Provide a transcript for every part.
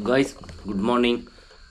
Guys good morning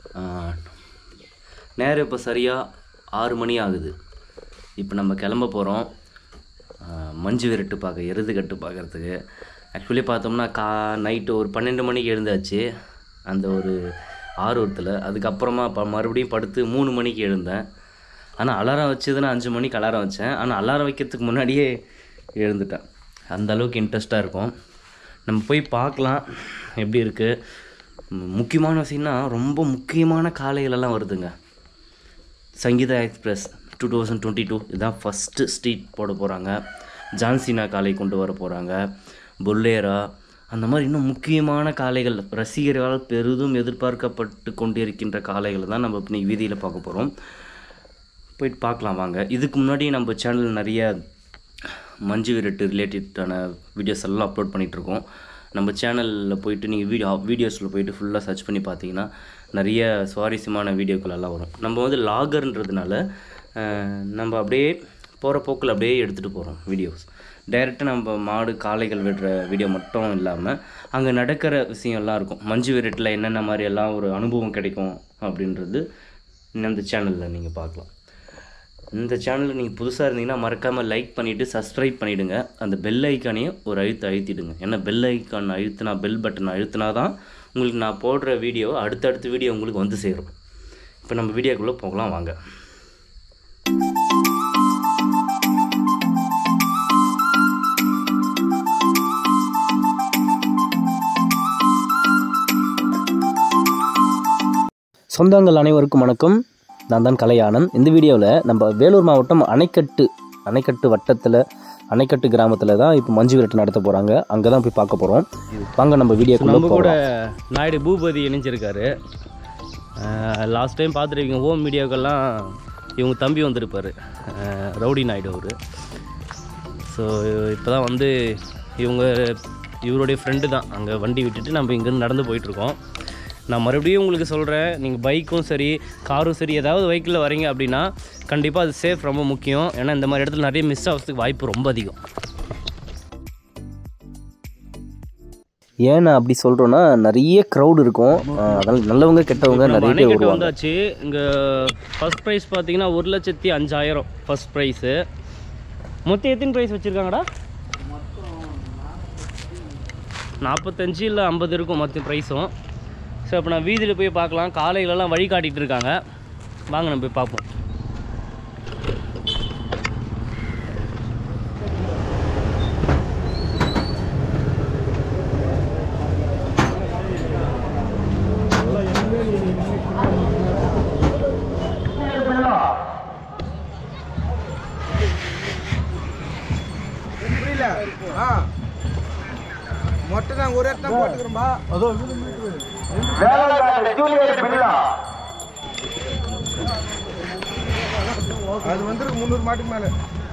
நேரம் இப்போ சரியாக ஆறு மணி ஆகுது இப்போ நம்ம கிளம்ப போகிறோம் மஞ்சு விரட்டு பார்க்க எருது கட்டு பார்க்குறதுக்கு ஆக்சுவலி பார்த்தோம்னா கா நைட்டு ஒரு பன்னெண்டு மணிக்கு எழுந்தாச்சு அந்த ஒரு ஆர்வத்தில் அதுக்கப்புறமா ப மறுபடியும் படுத்து மூணு மணிக்கு எழுந்தேன் ஆனால் அலாரம் வச்சதுன்னா அஞ்சு மணிக்கு அலாரம் வச்சேன் ஆனால் அலாரம் வைக்கிறதுக்கு முன்னாடியே எழுந்துட்டேன் அந்த அளவுக்கு இன்ட்ரெஸ்ட்டாக இருக்கும் நம்ம போய் பார்க்கலாம் எப்படி இருக்குது ம், முக்கியமான விஷயம்னா ரொம்ப முக்கியமான காலைகளெல்லாம் வருதுங்க Sangeetha express two thousand twenty two இதுதான் ஃபஸ்ட்டு ஸ்ட்ரீட் போட போகிறாங்க ஜான்சினா காலை கொண்டு வர போகிறாங்க பொல்லேரா அந்த மாதிரி இன்னும் முக்கியமான காளைகள் ரசிகர்களால் பெரிதும் எதிர்பார்க்கப்பட்டு கொண்டிருக்கின்ற காளைகளை தான் நம்ம இன்னைக்கு வீதியில் பார்க்க போகிறோம் போயிட்டு பார்க்கலாம் வாங்க இதுக்கு முன்னாடி நம்ம சேனல் நிறைய மஞ்சு விரட்டு ரிலேட்டடான வீடியோஸ் எல்லாம் அப்லோட் பண்ணிகிட்ருக்கோம் நம்ம சேனலில் போயிட்டு நீங்கள் வீடியோ வீடியோஸில் போயிட்டு ஃபுல்லாக சர்ச் பண்ணி பார்த்தீங்கன்னா நிறைய சுவாரஸ்யமான வீடியோக்கள் எல்லாம் வரும் நம்ம வந்து லாகர்ன்றதுனால அஹ், நம்ம அப்படியே போகிற போக்கில் அப்படியே எடுத்துகிட்டு போகிறோம் வீடியோஸ் டைரெக்டாக நம்ம மாடு காளைகள் விடுற வீடியோ மட்டும் இல்லாமல் அங்கே நடக்கிற விஷயம்லாம் இருக்கும் மஞ்சு விரட்டில் என்னென்ன மாதிரி எல்லாம் ஒரு அனுபவம் கிடைக்கும் அப்படின்றது இந்த சேனலில் நீங்கள் பார்க்கலாம் இந்த சேனலில் நீங்கள் புதுசாக இருந்தீங்கன்னா மறக்காமல் லைக் பண்ணிவிட்டு சப்ஸ்கிரைப் பண்ணிவிடுங்க அந்த பெல் ஐக்கானையும் ஒரு அழுத்து அழுத்திடுங்க ஏன்னா பெல் ஐக்கான் அழுத்தினா பெல் பட்டன் அழுத்தினா தான் உங்களுக்கு நான் போடுற வீடியோ அடுத்தடுத்த வீடியோ உங்களுக்கு வந்து சேரும் இப்போ நம்ம வீடியோக்குள்ளே போகலாம் வாங்க சொந்தங்கள் அனைவருக்கும் வணக்கம் நான் தான் கலையானன் இந்த வீடியோவில் நம்ம வேலூர் மாவட்டம் அணைக்கட்டு அணைக்கட்டு வட்டத்தில் அணைக்கட்டு கிராமத்தில் தான் இப்போ மஞ்சு விரட்டு நடத்த போகிறாங்க அங்கே தான் போய் பார்க்க போகிறோம் வாங்க நம்ம வீடியோக்குள்ளே நம்ம கூட போகலாம் நாயுடு பூபதி இணைஞ்சிருக்காரு லாஸ்ட் டைம் பார்த்துருக்கீங்க ஹோம் மீடியாவுக்கெல்லாம் இவங்க தம்பி வந்திருப்பார் ரவுடி நாயுடு அவர் ஸோ இப்போ தான் வந்து இவங்க இவருடைய ஃப்ரெண்டு தான் அங்கே வண்டி விட்டுட்டு நம்ம இங்கேருந்து நடந்து போயிட்டுருக்கோம் நான் மறுபடியும் உங்களுக்கு சொல்கிறேன் நீங்கள் பைக்கும் சரி காரும் சரி ஏதாவது வெஹிக்கிளில் வரீங்க அப்படின்னா கண்டிப்பாக அது சேஃப் ரொம்ப முக்கியம் ஏன்னா இந்த மாதிரி இடத்துல நிறைய மிஸ் ஆகிறதுக்கு வாய்ப்பு ரொம்ப அதிகம் ஏன் நான் அப்படி சொல்கிறோன்னா நிறைய க்ரௌட் இருக்கும் அஹ் அதனால நல்லவங்க கெட்டவங்க நம்ம நிறைய பேர் அணைக்கட்டு வருவாங்க வந்தாச்சு இங்கே ஃபர்ஸ்ட் ப்ரைஸ் பார்த்தீங்கன்னா ஒரு லட்சத்தி அஞ்சாயிரம் ஃபர்ஸ்ட் ப்ரைஸு மொத்தம் எத்தனை ப்ரைஸ் வச்சுருக்காங்கடா நாற்பத்தஞ்சு இல்லை ஐம்பது இருக்கும் மொத்த ப்ரைஸும் ஸோ இப்போ நான் வீதியில் போய் பார்க்கலாம் காலையிலலாம் வழி காட்டிகிட்டு இருக்காங்க வாங்க நம்ம போய் பார்ப்போம் புரியல ஆ மொட்டை நாங்கள் ஒரு இடத்துல போட்டுக்கிறோம்பா அது வந்துருக்கு முந்நூறு மாட்டுக்கு மேலே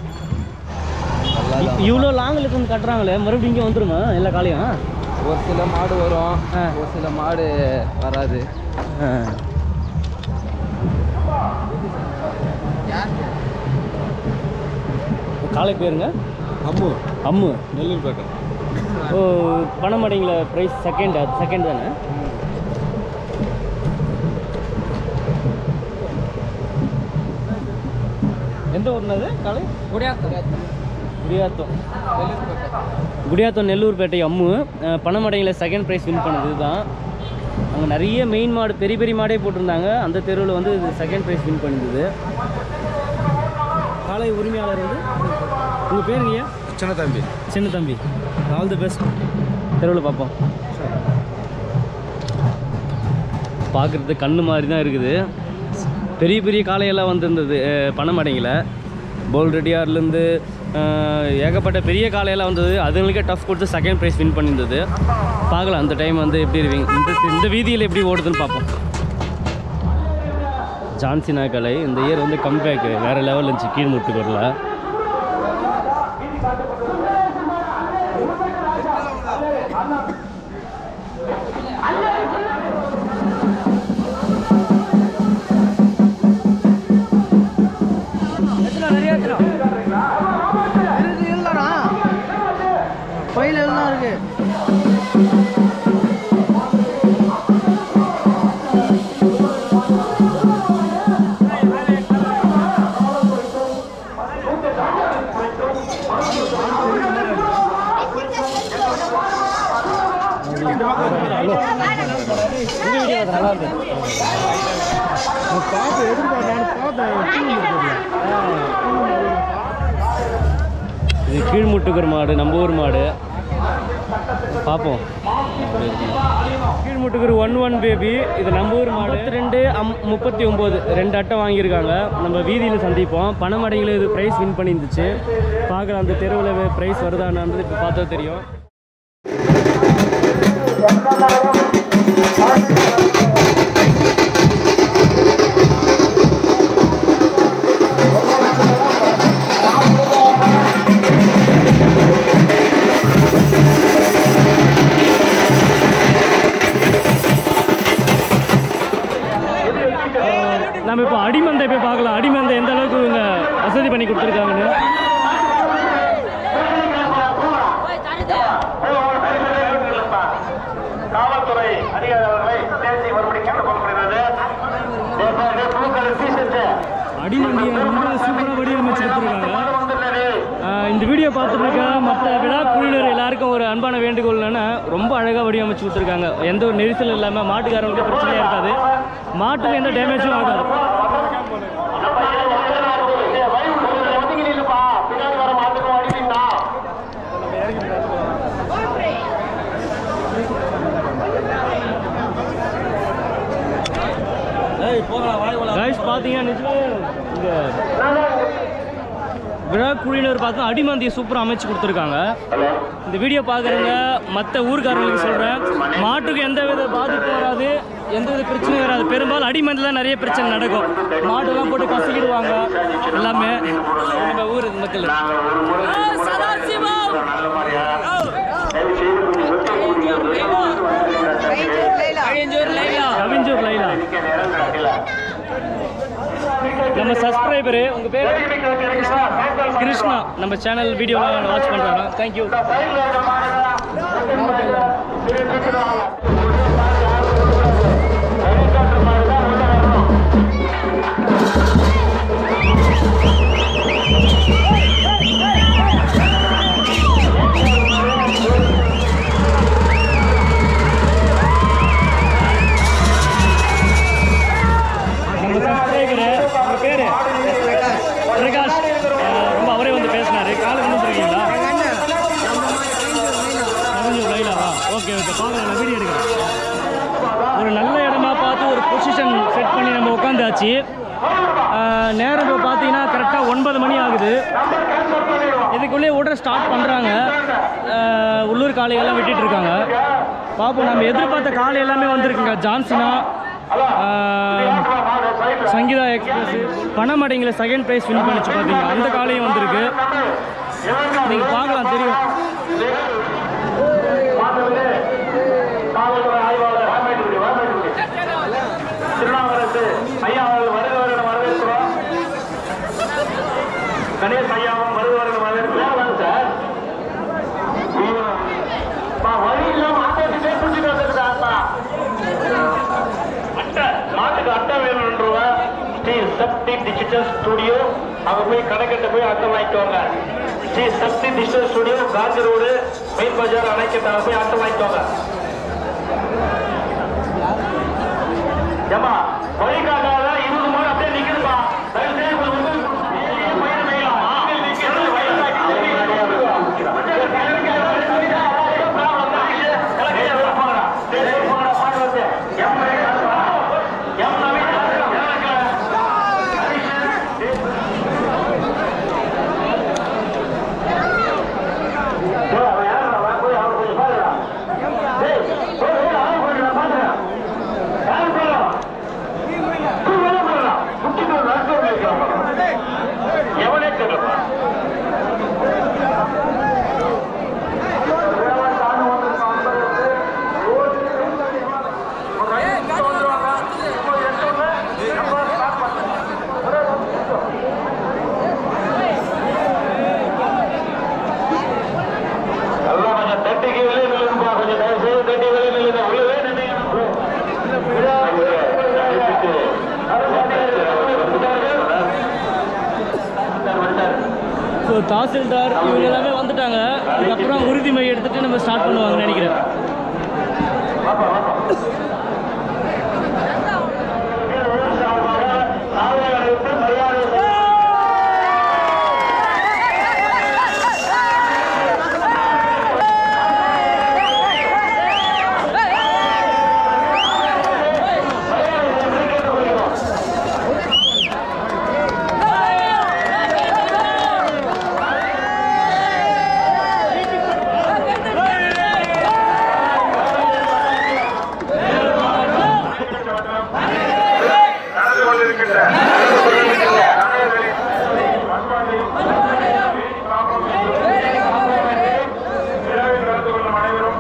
இவ்வளோ லாங்கில் இருந்து கட்டுறாங்களே மறுபடியும் இங்கே வந்துருமா எல்லா காலையும் ஒரு சில மாடு வரும் ஒரு சில மாடு வராது காலை பேருங்க அம்மு அம்மு நெல்லூர் பேட்டை ஓ பணமடைங்கள ப்ரைஸ் செகண்ட் அது செகண்ட் தானே எந்த ஊர்னது காலை குடியாத்தம் குடியாத்தம் நெல்லூர்பேட்டை அம்மு அஹ், பணமடைங்கள செகண்ட் ப்ரைஸ் வின் பண்ணது இதுதான் அங்கே நிறைய மெயின் மாடு பெரிய பெரிய மாடே போட்டிருந்தாங்க அந்த தெருவில் வந்து இது செகண்ட் ப்ரைஸ் வின் பண்ணிருந்தது காலை உரிமையாளர் வந்து உங்கள் பேருங்க சின்ன தம்பி சின்ன தம்பி ஆல் தி பெஸ்ட் தெருவில் பார்ப்போம் பார்க்குறது கண்ணு மாதிரி தான் இருக்குது பெரிய பெரிய காளையெல்லாம் வந்திருந்தது அஹ், பணமடைங்கள போல் ரெடியார்லேருந்து ஏகப்பட்ட பெரிய காளையெல்லாம் வந்தது அதுங்களுக்கே டஃப் கொடுத்து செகண்ட் ப்ரைஸ் வின் பண்ணியிருந்தது பார்க்கலாம் அந்த டைம் வந்து எப்படி இருவீங்க இந்த இந்த வீதியில் எப்படி ஓடுதுன்னு பார்ப்போம் ஜான்சினா கலை இந்த இயர் வந்து கம்பேக் வேறு லெவலில் இருந்துச்சு கீழ்முட்டு வரல பையில எல்லாம் இருக்கு இது கீழ்முட்டுக்குர் மாடு நம்ம ஊர் மாடு பார்ப்போம் கீழ்முட்டுக்குர் ஒன் ஒன் பேபி இது நம்ம ஊர் மாடு ரெண்டு அம் முப்பத்தி ஒம்பது ரெண்டு அட்டை வாங்கியிருக்காங்க நம்ம வீதியில் சந்திப்போம் பணமடையில் இது ப்ரைஸ் வின் பண்ணியிருந்துச்சு பார்க்கலாம் அந்த தெருவில் ப்ரைஸ் வருதான்றது இப்போ பார்த்தா தெரியும் நம்ம இப்போ அடிமந்தை போய் பார்க்கலாம் அடிமந்தை எந்த அளவுக்கு இவங்க வசதி பண்ணி கொடுத்துருக்காங்கன்னு காவல்துறை அதிகாரி அவர்களை பேசி மறுபடி கேட்டுக்கொள்கிறது அடிமண்டியை ரொம்ப சூப்பராக வடிவமைச்சு கொடுத்துருக்காங்க ஆஹ் இந்த வீடியோ பார்த்துட்டு இருக்க மற்ற விழா குழுவினர் எல்லாருக்கும் ஒரு அன்பான வேண்டுகோள் என்னன்னா ரொம்ப அழகாக வடிவமைச்சு கொடுத்துருக்காங்க எந்த ஒரு நெரிசல் இல்லாமல் மாட்டுக்காரங்களுக்கு பிரச்சனையாக இருக்காது மாட்டுக்கு எந்த டேமேஜும் ஆகாது பின்னாடி வர மாட்டுக்கு அடிக்கிட்டா கைஸ் பார்த்தீங்கன்னா நிஜமே இந்த விழா குழுவினர் பார்த்தா அடிமந்தியை சூப்பராக அமைச்சு கொடுத்துருக்காங்க இந்த வீடியோ பார்க்குறவங்க மற்ற ஊர்க்காரங்களுக்கு சொல்கிறேன் மாட்டுக்கு எந்த வித பாதிப்பும் வராது எந்த வித பிரச்சனையும் வராது பெரும்பாலும் அடிமந்தில் தான் நிறைய பிரச்சனை நடக்கும் மாட்டுலாம் போட்டு கசக்கிடுவாங்க எல்லாமே நம்ம ஊர் மக்கள் நல்ல மாதிரியா தயவு செய்து கொஞ்சம் கவிஞ்சூர் லைலா நேரம் காட்டல நம்ம சப்ஸ்கிரைபரு உங்கள் பேர் கிருஷ்ணா நம்ம சேனல் வீடியோலாம் வாட்ச் பண்ணுறாங்க தேங்க்யூ நம்ம சப்ஸ்கிரைபரு உங்கள் பேர் பிரகாஷ் அஹ் ரொம்ப அவரே வந்து பேசினாரு காலை வந்துருக்கீங்களா கவிஞர் லைலாவா ஓகே ஓகே பார்க்கலாம் நான் வீடியோ எடுக்கிறேன் ஒரு நல்ல இடமா பார்த்து ஒரு பொசிஷன் செட் பண்ணி நம்ம உட்காந்தாச்சு அஹ் நேரம் இப்போ பார்த்தீங்கன்னா கரெக்டாக ஒன்பது மணி ஆகுது இதுக்குள்ளே ஓட ஸ்டார்ட் பண்ணுறாங்க உள்ளூர் காளைகள்லாம் விட்டுட்டு இருக்காங்க பார்ப்போம் நம்ம எதிர்பார்த்த காளை எல்லாமே வந்திருக்குங்க ஜான்சினா அஹ், சங்கீதா எக்ஸ்பிரஸ் பணமடைங்கில் செகண்ட் ப்ரைஸ் வின் பண்ணிச்சு பார்த்தீங்க அந்த காலையும் வந்திருக்கு நீங்கள் பார்க்கலாம் தெரியும் காவல்துறை ஆய்வாளர் ராமேட்டுக்குடி ராமேட்டுக்குடி திருநாவரத்து ஐயா அவர்கள் வருக வருட வரவேற்கிறோம் கணேஷ் ஐயாவும் வருக வருட வரவேற்கிறோம் சார் வழி இல்லாம ஆட்டோட்டு பிடிச்சிட்டு வந்துருக்காப்பா அட்டை மாட்டுக்கு அட்டை வேணும்ன்றவ ஸ்ரீ சக்தி டிஜிட்டல் ஸ்டுடியோ அங்க போய் கடைக்கிட்ட போய் அட்டை வாங்கிட்டு வாங்க Sri Sakthi digital studio Gandhi road main பஜார் அணைக்கிட்ட போய் அட்டை வாங்கிட்டு வாங்க ஏமா வழிகாட்டாத இருபது மாடு அப்படியே நிக்குதுப்பா தயவு செய்து கொஞ்சம் வந்து நீங்களே பயிர் மேயலாமா? எவ்வளவு வயசாகி பாருங்க ஸோ தாசில்தார் இவங்க எல்லாமே வந்துட்டாங்க இதுக்கப்புறம் உறுதிமொழி எடுத்துட்டு நம்ம ஸ்டார்ட் பண்ணுவாங்கன்னு நினைக்கிறேன் நடந்து கொண்டிருக்கின்ற நடந்து கொள்ளும் அனைவரும்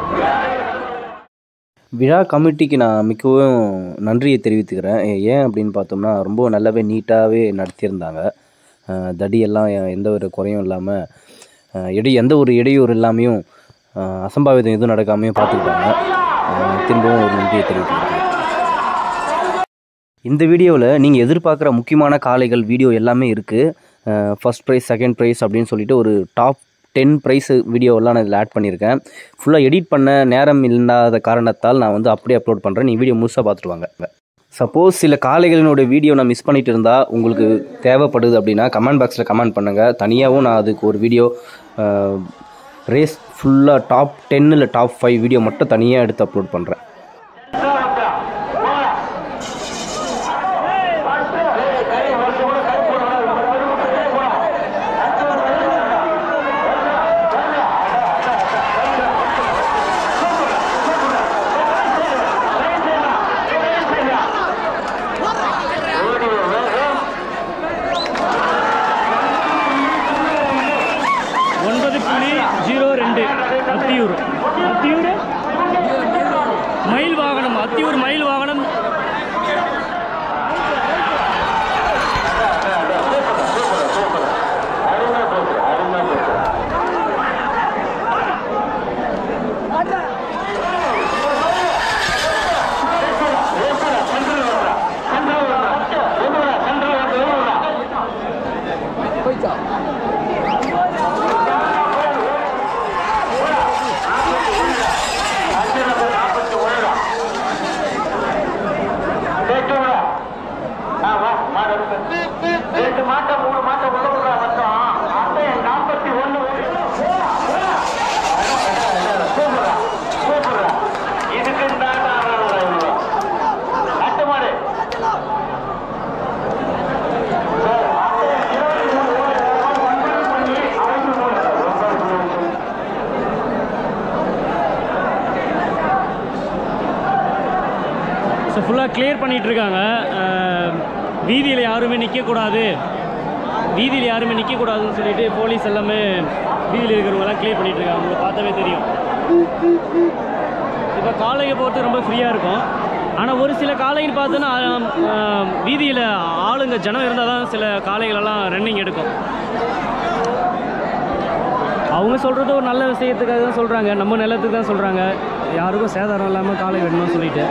விழா கமிட்டிக்கு நான் மிகவும் நன்றியை தெரிவித்துக்கிறேன் ஏ- ஏன் அப்படின்னு பார்த்தோம்னா ரொம்ப நல்லாவே நீட்டாகவே நடத்தியிருந்தாங்க அஹ் தடியெல்லாம் எ- எந்த ஒரு குறையும் இல்லாமல் இடை எந்த ஒரு இடையூறு இல்லாமையும் அஹ் அசம்பாவிதம் எதுவும் நடக்காமையும் பார்த்துக்கிட்டாங்க அஹ் திரும்பவும் ஒரு நன்றியை தெரிவித்துக்கிறேன் இந்த வீடியோவில் நீங்கள் எதிர்பார்க்குற முக்கியமான காளைகள் வீடியோ எல்லாமே இருக்குது ஃபர்ஸ்ட் ப்ரைஸ் செகண்ட் ப்ரைஸ் அப்படின்னு சொல்லிட்டு ஒரு டாப் டென் ப்ரைஸ் வீடியோவெல்லாம் நான் இதில் ஆட் பண்ணியிருக்கேன் ஃபுல்லாக எடிட் பண்ண நேரம் இல்லாத காரணத்தால் நான் வந்து அப்படியே அப்லோட் பண்ணுறேன் நீ வீடியோ முழுசாக பார்த்துட்டு வாங்க சப்போஸ் சில காளைகளினோட வீடியோ நான் மிஸ் பண்ணிட்டு இருந்தால் உங்களுக்கு தேவைப்படுது அப்படின்னா கமெண்ட் பாக்ஸில் கமெண்ட் பண்ணுங்கள் தனியாகவும் நான் அதுக்கு ஒரு வீடியோ ரேஸ் ஃபுல்லாக டாப் டென் இல்லை டாப் ஃபைவ் வீடியோ மட்டும் தனியாக எடுத்து அப்லோட் பண்ணுறேன் ஒன்பது புள்ளி ஜீரோ ரெண்டு அத்தியூர் அத்தியூர் மயில் வாகனம் அத்தியூர் மயில் வாகனம் ரெண்டு மாட்டம் மூணு மாட்டம் உள்ள விடுறா மொத்தம் அட்டை நாற்பத்தி ஒண்ணு இதுக்கு தான் கட்டு மாடு ஸோ ஃபுல்லாக கிளியர் பண்ணிட்டு இருக்காங்க வீதியில் யாருமே நிற்கக்கூடாது வீதியில் யாருமே நிற்கக்கூடாதுன்னு சொல்லிட்டு போலீஸ் எல்லாமே வீதியில் இருக்கிறவங்கலாம் கிளியர் பண்ணிட்டு இருக்காங்க உங்களுக்கு பார்த்தாவே தெரியும் இப்போ காலையை பொறுத்து ரொம்ப ஃப்ரீயாக இருக்கும் ஆனால் ஒரு சில காலைன்னு பார்த்தோன்னா வீதியில் ஆளுங்க ஜனம் இருந்தால் தான் சில காளைகளெல்லாம் ரன்னிங் எடுக்கும் அவங்க சொல்கிறது ஒரு நல்ல விஷயத்துக்காக தான் சொல்கிறாங்க நம்ம நிலத்துக்கு தான் சொல்கிறாங்க யாருக்கும் சேதாரம் இல்லாமல் காலை விடணும்னு சொல்லிட்டு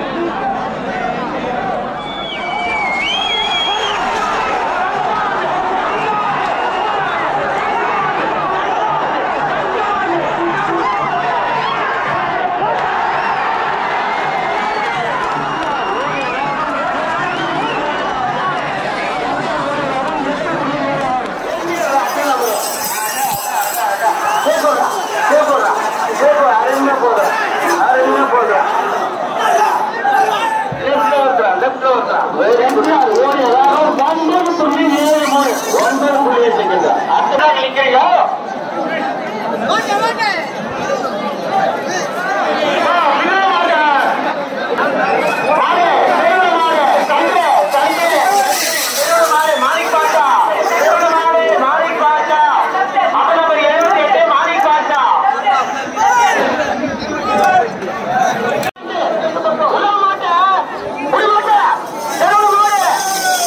மாட்டேன்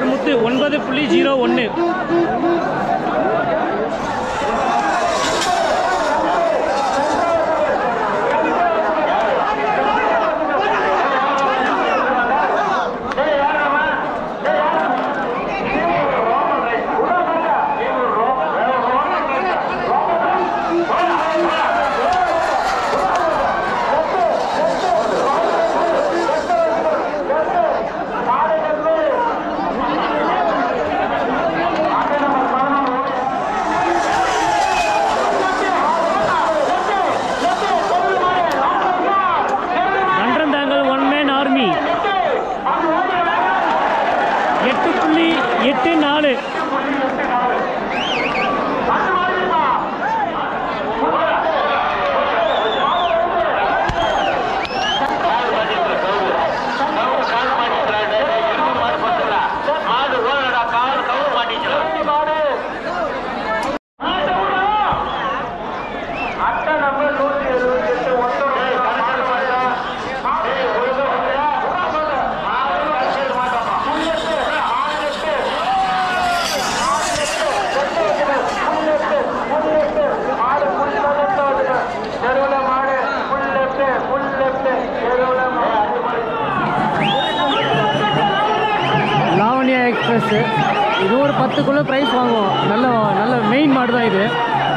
ஆர் முத்து ஒன்பது புள்ளி ஜீரோ ஒன்று நன்றந்தாங்கல் ஒன் மேன் ஆர்மி எட்டு புள்ளி எட்டு நாலு மாடு ஓடடா கால் கவு மாட்டிக்கலாம் மாடு அட்டை நம்பர் நூற்றி எழுபத்தி எட்டு ஒன்று தெருவில் மாடு ஃபுல் லெஃப்ட் ஃபுல் லெஃப்ட் தெருவில் மாடு லாவண்யா எக்ஸ்பிரஸ் இது ஒரு பத்துக்குள்ளே ப்ரைஸ் வாங்குவோம் நல்ல நல்ல மெயின் மாடு தான் இது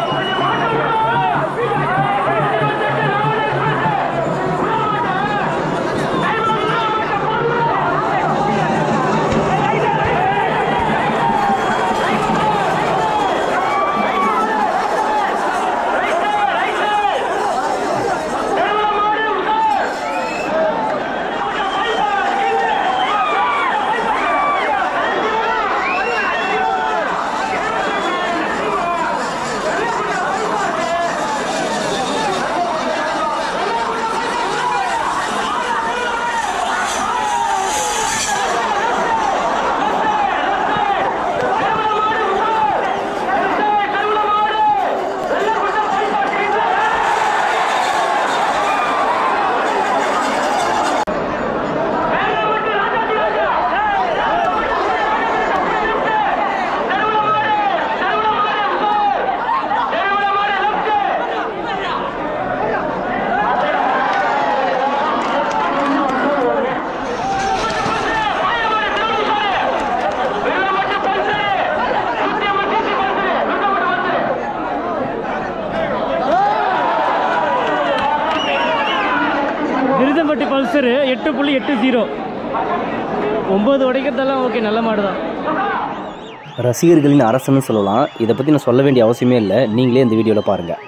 விருதம்பட்டி பல்சரு எட்டு புள்ளி எட்டு ஜீரோ ஒம்பது உடைக்கிறதெல்லாம் ஓகே நல்ல மாடு தான் ரசிகர்களின் அரசன்னு சொல்லலாம் இதை பற்றி நான் சொல்ல வேண்டிய அவசியமே இல்லை நீங்களே இந்த வீடியோவில் பாருங்கள்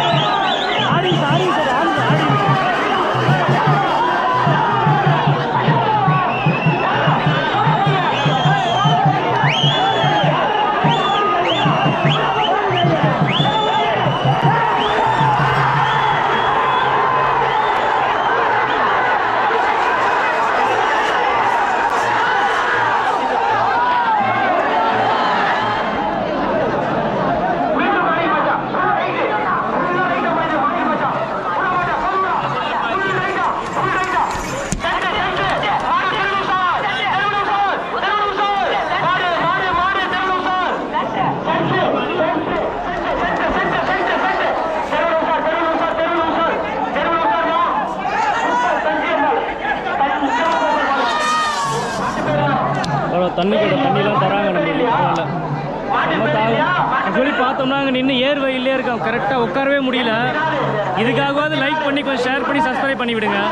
அவ்வளோ தண்ணி கூட தண்ணிலாம் தராங்க நம்மளுக்கு பரவாயில்ல ரொம்ப தாகம் ஆக்சுவலி பார்த்தோம்னா அங்கே நின்று ஏர் வயல்லே இருக்கோம் கரெக்டாக உட்காரவே முடியல இதுக்காகவாவது லைக் பண்ணி கொஞ்சம் ஷேர் பண்ணி சப்ஸ்கிரைப் பண்ணி விடுங்க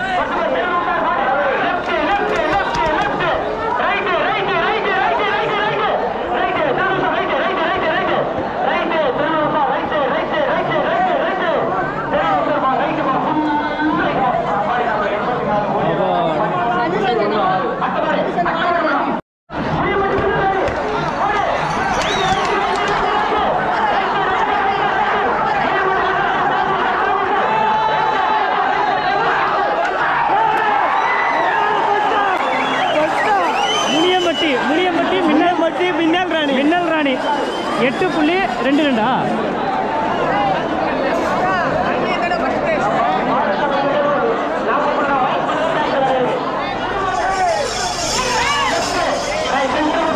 முனியம்பட்டி முனியம்பட்டி மின்னல் மட்டி மின்னல் ராணி மின்னல் ராணி எட்டு புள்ளி ரெண்டு ரெண்டா Hey,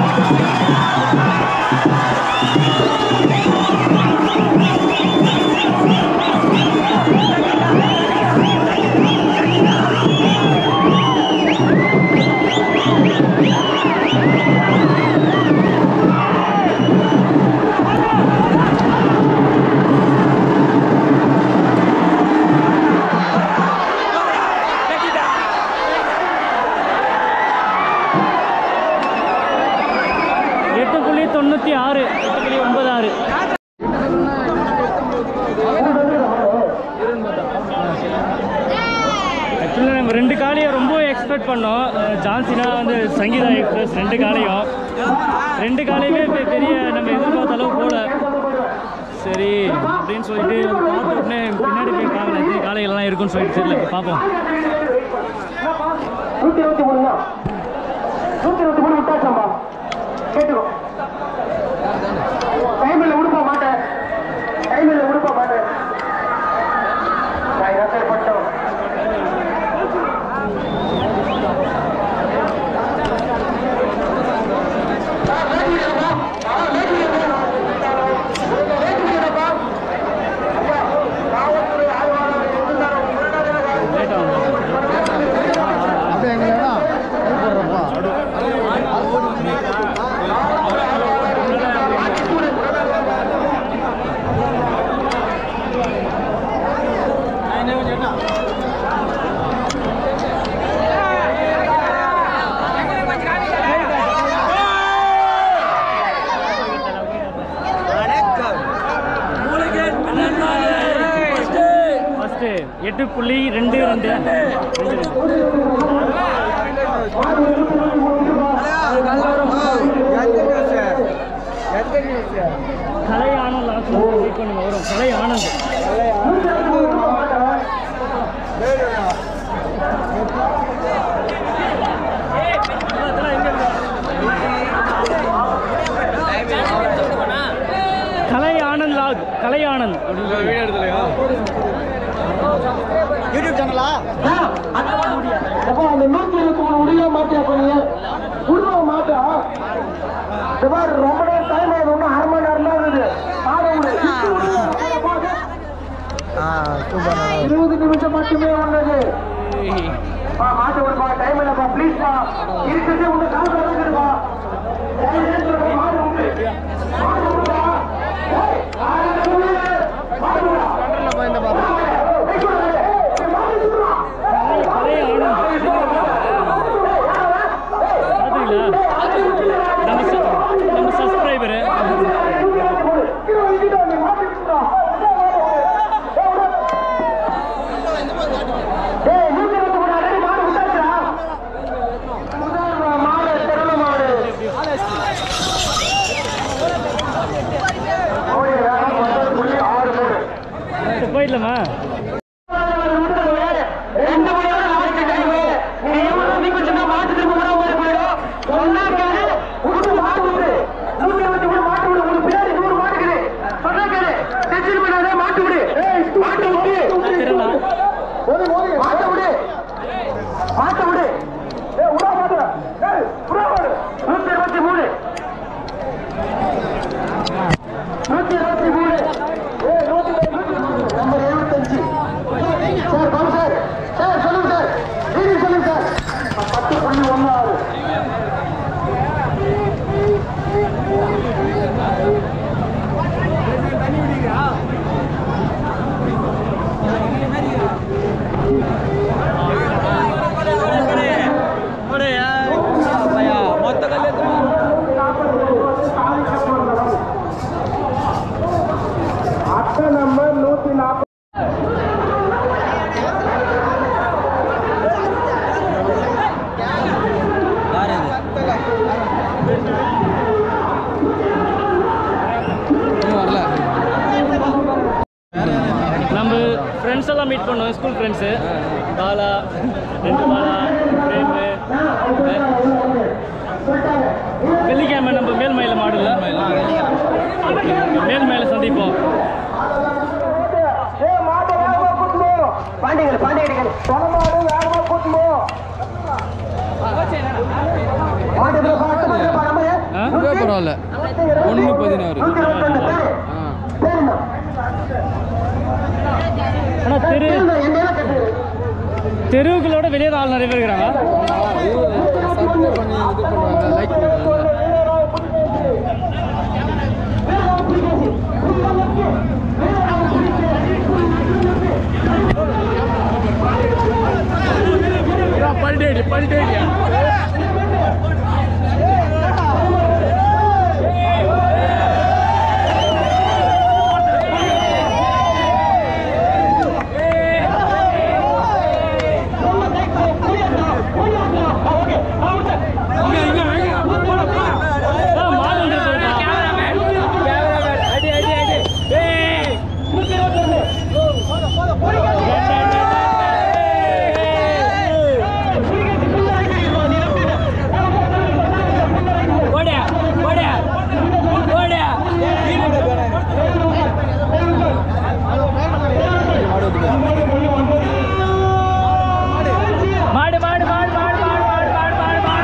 எட்டு புள்ளி தொண்ணூற்றி ஆறு எட்டு புள்ளி ஒன்பது ஆறு ஆக்சுவலாக நம்ம ரெண்டு காலையும் ரொம்ப எக்ஸ்பெக்ட் பண்ணோம் அஹ் ஜான்சினா வந்து சங்கீதா எக்ஸ்பிரஸ் ரெண்டு காலையும் ரெண்டு காலையுமே பெ- பெரிய நம்ம எதிர்பார்த்த அளவு போல சரி அப்படின்னு சொல்லிட்டு பார்த்த உடனே பின்னாடி போய் பார்க்கல எத்தனை காலைகள்லாம் இருக்குன்னு சொல்லிட்டு தெரியல இப்ப பார்ப்போம் நூத்தி இருபத்தி மூணு தான் நூத்தி இருபத்தி மூணு விட்டாச்சம்பா கேட்டுக்கோ டைமில் உடுப்ப மாட்டேன் டைமில் உடுப்ப மாட்டேன் நான் ரசப்பட்டோம் லேட் ஆகும் ஃபஸ்ட்டு எட்டு புள்ளி ரெண்டு ரெண்டு ரெண்டு ரெண்டு கலை ஆனந்த் லாஸ்ட் வெயிட் பண்ணுங்க வரும் கலை ஆனந்த் கலை ஆனந்த் லாக் கலை ஆனந்த் அப்போ அந்த நூத்தி இருபத்தி மூணு முடிய மாட்டியா பண்ணீங்க உடுவ மாட்டா இந்த மாதிரி ரொம்ப நேரம் டைம் ஆகுது ஒன்றும் அரை மணி நேரம் தான் இருக்குது ஆட இருபது நிமிஷம் மட்டுமே உள்ளது பா மாட்ட விடுப்பா டைம் இல்லப்பா ப்ளீஸ்ப்பா இருக்கிறதே உங்க கால் இருக்குதுப்பா மாடு உண்டு மாடு உண்டா ஏய், ஆடு உண்டு. மாடு உண்டா? ஏய், சுடு, ஏய், மாடு சுடுறா. கலை ஆனந்த் பார்த்தீங்களா நம்ம ச- நம்ம சப்ஸ்கிரைபரு போயிடலாமா ரெண்டு மணி நேரம் லாஸ்ட் டைம் நீ எவ்வளவு நீங்க சொன்னா மாட்டு திரும்ப கூட ஒரு போயிடும் சொன்னா கேளு உடுப்பு மாட்டு விடு நூத்தி இருபத்தி மூணு மாட்டு விடு உனக்கு பின்னாடி நூறு மாட்டுக்குது சொன்னா கேளு டென்ஷன் பண்ணாதே மாட்டு விடு மாட்டு விடு திருடலாம் மாட்ட விடு மாட்ட விடு ஏய் உடா மாட்டு ஏய் உடா மாடு நூத்தி இருபத்தி மூணு நூத்தி இருபத்தி மூணு ஏய் நூத்தி இருபத்தி மூணு நம்பர் எழுபத்தஞ்சு சார் பாபு சார் சார் சொல்லுங்க சார் நீங்க சொல்லுங்க சார் பத்து புள்ளி ஒன்று ஆறு அட்டை நம்பர் நூத்தி நாற்பது நம்ம ஃப்ரெண்ட்ஸ் எல்லாம் மீட் பண்ணோம் ஸ்கூல் ஃப்ரெண்ட்ஸு பாலா ரெண்டு பாலா பிரேமு வெள்ளிக்கிழமை நம்ம மேல்மயில மாடுல மேல்மயில சந்திப்போம் ஏய் மாட்டை வேகமா கூட்டுமோ பாண்டியர்கள் பாண்டியர்கள் பணமாடு வேகமா கூட்டுமோ மாட்டு பாட்டு பணம் பரவாயில்ல ஒன்று பதினாறு ஆ ஆனால் தெரு தெருவுகளோட வெளியே ஆள் நிறைய பேர் இருக்கிறாங்க சப்ஸ்கிரைப் பண்ணி இது பண்ணுவாங்க லைக் பண்ணுவாங்க பல்டேடி பல்டேடியா ஆ, மாடு வந்து போயிட்டா. மாடு மாடு மாடு மாடு மாடு மாடு மாடு மாடு மாடு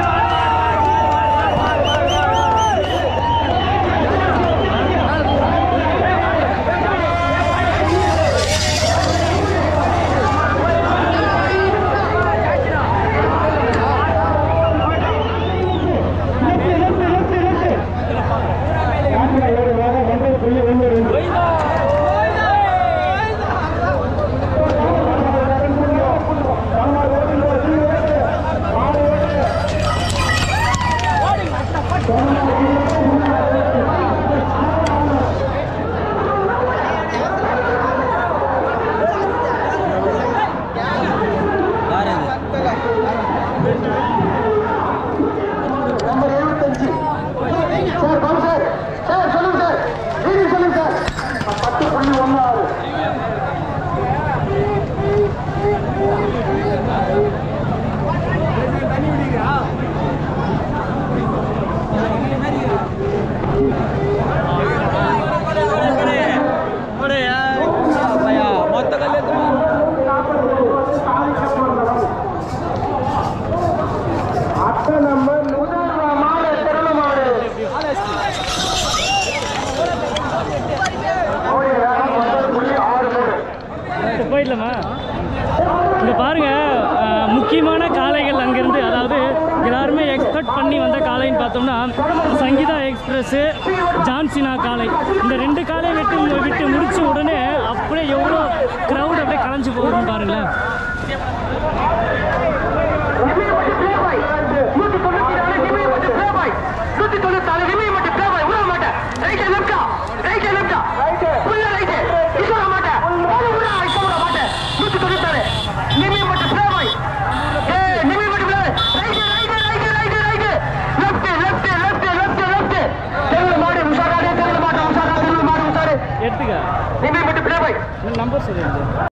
இப்போ போயிடலாமா இங்கே பாருங்க அஹ், முக்கியமான காளைகள் அங்கேருந்து அதாவது எல்லாருமே எக்ஸ்பெக்ட் பண்ணி வந்த காளைன்னு பார்த்தோம்னா சங்கீதா எக்ஸ்பிரஸ்ஸு ஜான்சினா காளை இந்த ரெண்டு காளையை விட்டு விட்டு முடிச்ச உடனே அப்படியே எவ்வளோ க்ரௌட் அப்படியே கலைஞ்சு போகுதுன்னு பாருங்களேன் எடுத்துக்க நம்பர் சொல்லிடுங்க